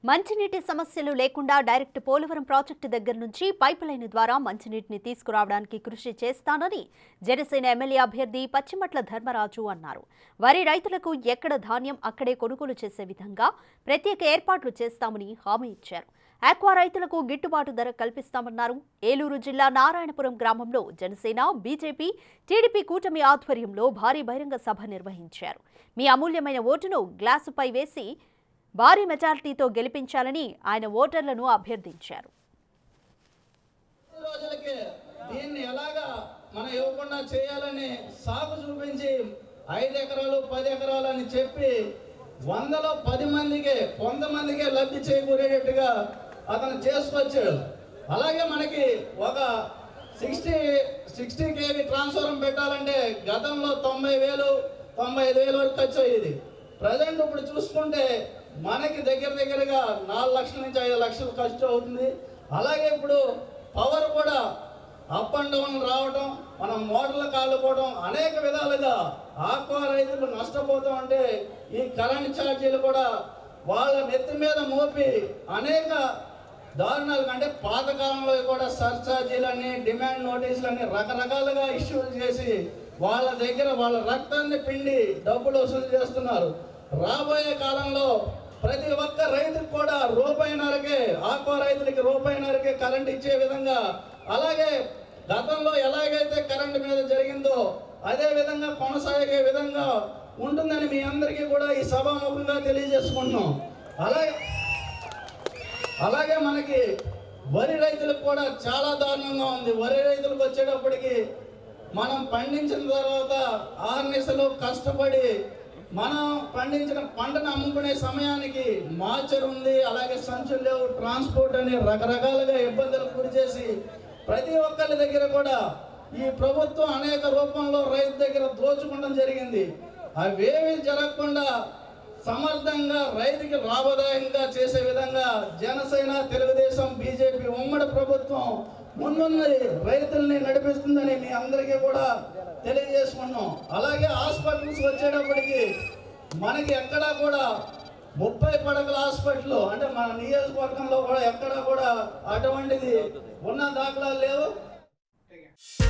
మంచినీటి సమస్యలు లేకుండా డైరెక్ట్ పోలవరం ప్రాజెక్టు దగ్గర నుంచి పైప్ లైన్ ద్వారా మంచినీటిని తీసుకురావడానికి కృషి చేస్తానని జనసేన ఎమ్మెల్యే అభ్యర్థి పచ్చిమట్ల ధర్మరాజు అన్నారు వరి రైతులకు ఎక్కడ ధాన్యం అక్కడే కొనుగోలు చేసే విధంగా ప్రత్యేక ఏర్పాట్లు చేస్తామని హామీ ఇచ్చారు ఆక్వా రైతులకు గిట్టుబాటు ధర కల్పిస్తామన్నారు ఏలూరు జిల్లా నారాయణపురం గ్రామంలో జనసేన బీజేపీ టీడీపీ కూటమి ఆధ్వర్యంలో భారీ బహిరంగ సభ నిర్వహించారు మీ అమూల్యమైన ఓటును గ్లాసుపై వేసి భారీ మెజారిటీతో గెలిపించాలని ఆయన ఓటర్లను అభ్యర్థించారు రోజులకి దీన్ని ఎలాగా మనం ఇవ్వకుండా చేయాలని సాగు చూపించి ఐదు ఎకరాలు పది ఎకరాలు అని చెప్పి వందలో పది మందికి కొంతమందికే లబ్ధి చేకూరేటట్టుగా అతను చేసుకొచ్చాడు అలాగే మనకి ఒక సిక్స్టీ సిక్స్టీ కేవీ ట్రాన్స్ఫారం పెట్టాలంటే గతంలో తొంభై వేలు తొంభై ఐదు వేలు వరకు ఖర్చు అయ్యేది ప్రజెంట్ ఇప్పుడు చూసుకుంటే మనకి దగ్గర దగ్గరగా నాలుగు లక్షల నుంచి ఐదు లక్షలు ఖర్చు అవుతుంది అలాగే ఇప్పుడు పవర్ కూడా అప్ అండ్ డౌన్ రావడం మనం మోటార్లు కాలుకోవడం అనేక విధాలుగా ఆక్వా రైతులు నష్టపోతూ ఉంటే ఈ కరెంట్ ఛార్జీలు కూడా వాళ్ళ నెత్తి మీద మోపి అనేక దారుణాలు అంటే పాతకాలంలో కూడా సర్ఛార్జీలని డిమాండ్ నోటీసులని రకరకాలుగా ఇష్యూలు చేసి వాళ్ళ దగ్గర వాళ్ళ రక్తాన్ని పిండి డబ్బులు వసూలు చేస్తున్నారు రాబోయే కాలంలో ప్రతి ఒక్క రైతుకు కూడా రూపాయిన్నరకే ఆక్వా రైతులకి రూపాయిన్నరకే కరెంట్ ఇచ్చే విధంగా అలాగే గతంలో ఎలాగైతే కరెంట్ మీద జరిగిందో అదే విధంగా కొనసాగే విధంగా ఉంటుందని మీ అందరికీ కూడా ఈ సభాముఖంగా తెలియజేసుకుంటున్నాం అలాగే అలాగే మనకి వరి రైతులకు కూడా చాలా దారుణంగా ఉంది వరి రైతులకు వచ్చేటప్పటికి మనం పండించిన తర్వాత ఆర్నిసలు కష్టపడి మనం పండించిన పంటను అమ్ముకునే సమయానికి మార్చర్ ఉంది అలాగే సంచులు లేవు ట్రాన్స్పోర్ట్ అని రకరకాలుగా ఇబ్బందులకు గురి చేసి ప్రతి ఒక్కరి దగ్గర కూడా ఈ ప్రభుత్వం అనేక రూపంలో రైతు దగ్గర దోచుకోవడం జరిగింది అవేమీ జరగకుండా సమర్థంగా రైతుకి లాభదాయకంగా చేసే విధంగా జనసేన తెలుగుదేశం బీజేపీ ఉమ్మడి ప్రభుత్వం ముందున్నది రైతుల్ని నడిపిస్తుందని మీ అందరికీ కూడా తెలియజేసుకున్నాం అలాగే హాస్పిటల్స్ వచ్చేటప్పటికి మనకి ఎక్కడా కూడా ముప్పై పడకల హాస్పిటల్ అంటే మన నియోజకవర్గంలో కూడా ఎక్కడా కూడా అటువంటిది ఉన్న దాఖలాలు లేవు